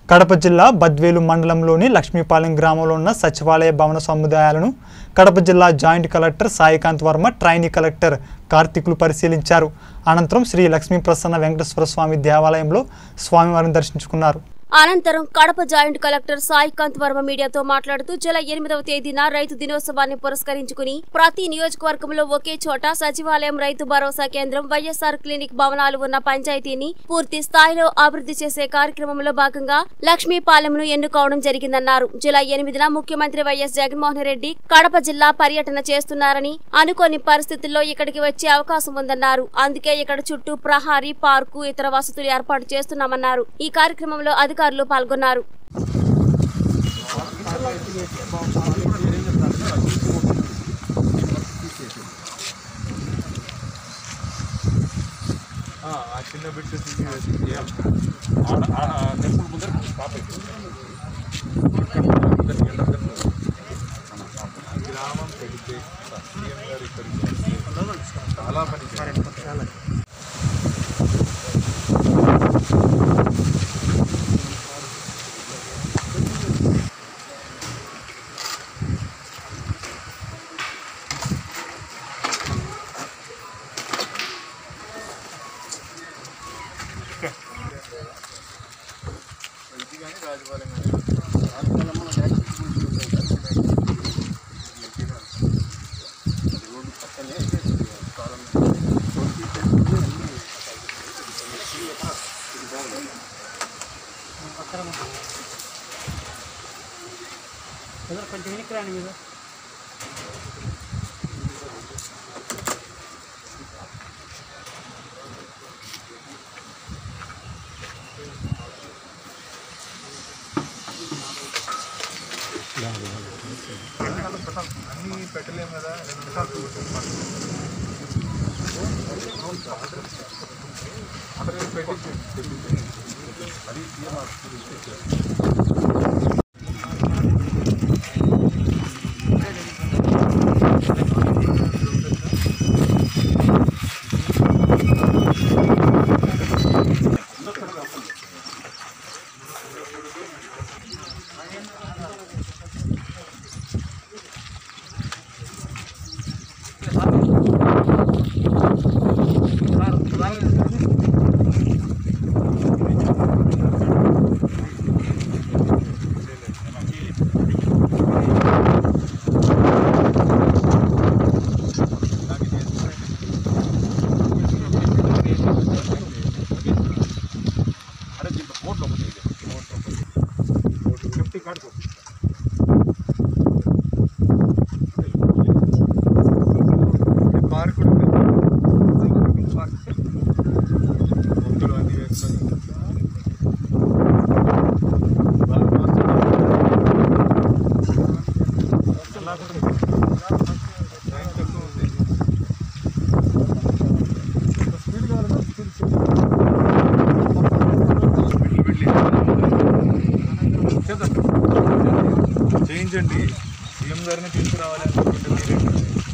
కడప జిల్లా బద్వేలు మండలంలోని లక్ష్మీపాలెం గ్రామంలో ఉన్న సచివాలయ భవన సముదాయాలను కడప జిల్లా joint collector Saikanth Varma trainee collector కార్తీకులు పరిశీలించారు అనంతరం శ్రీ లక్ష్మీ ప్రసన్న వెంకటేశ్వర స్వామి దేవాలయంలో స్వామివారిని దర్శించుకున్నారు అనంతరం కడప జాయింట్ కలెక్టర్ సాయికాంత్ వర్మ మీడియాతో మాట్లాడుతూ జూలై ఎనిమిదవ తేదీన రైతు దినోత్సవాన్ని పురస్కరించుకుని ప్రతి నియోజకవర్గంలో ఒకే చోట సచివాలయం రైతు భరోసా కేంద్రం వైఎస్ఆర్ క్లినిక్ భవనాలు ఉన్న పంచాయతీని పూర్తి స్థాయిలో అభివృద్ధి చేసే కార్యక్రమంలో భాగంగా లక్ష్మీపాలెంను ఎన్నుకోవడం జరిగిందన్నారు జూలై ఎనిమిదిన ముఖ్యమంత్రి వైఎస్ జగన్మోహన్ రెడ్డి కడప జిల్లా పర్యటన చేస్తున్నారని అనుకోని పరిస్థితుల్లో ఇక్కడికి వచ్చే అవకాశం ఉందన్నారు అందుకే ఇక్కడ చుట్టూ ప్రహారీ పార్కు ఇతర వసతులు ఏర్పాటు చేస్తున్నామన్నారు ఈ కార్యక్రమంలో అధికారులు పాల్గొన్నారు ఆ చిన్న బిట్ తీసేసి ఆడ టెంపుల్ ముందర స్టాప్ అయిపోయింది గ్రామం పెడితే సీఎం గారు ఇక్కడికి వస్తే చాలా పని చేయాలి. ఇది కానీ రాజపాలెం కానీ కొంచెం వెనక్కి రాండి మీరు అన్నీ పెట్టలేము కదా రెండు నిమిషాలు చూసుకుంటాం అక్కడ పెట్టి అది సీఎం ఆఫీస్ అరే దీంట్లో బోర్డు ఒకటి ಇದೆ. బోర్డు ఫిఫ్టీ కార్డ్స్ పార్క్ కూడా ఉంది. పార్క్ భక్తులు అన్ని వేసుకొని వాళ్ళు ఎలా కూడా ఉంది. ట్రైన్ తక్కువ ఉంది. స్పీడ్ కావాలన్నా స్పీడ్ చేద్దాం చేయించండి సీఎం గారిని తీసుకురావాలి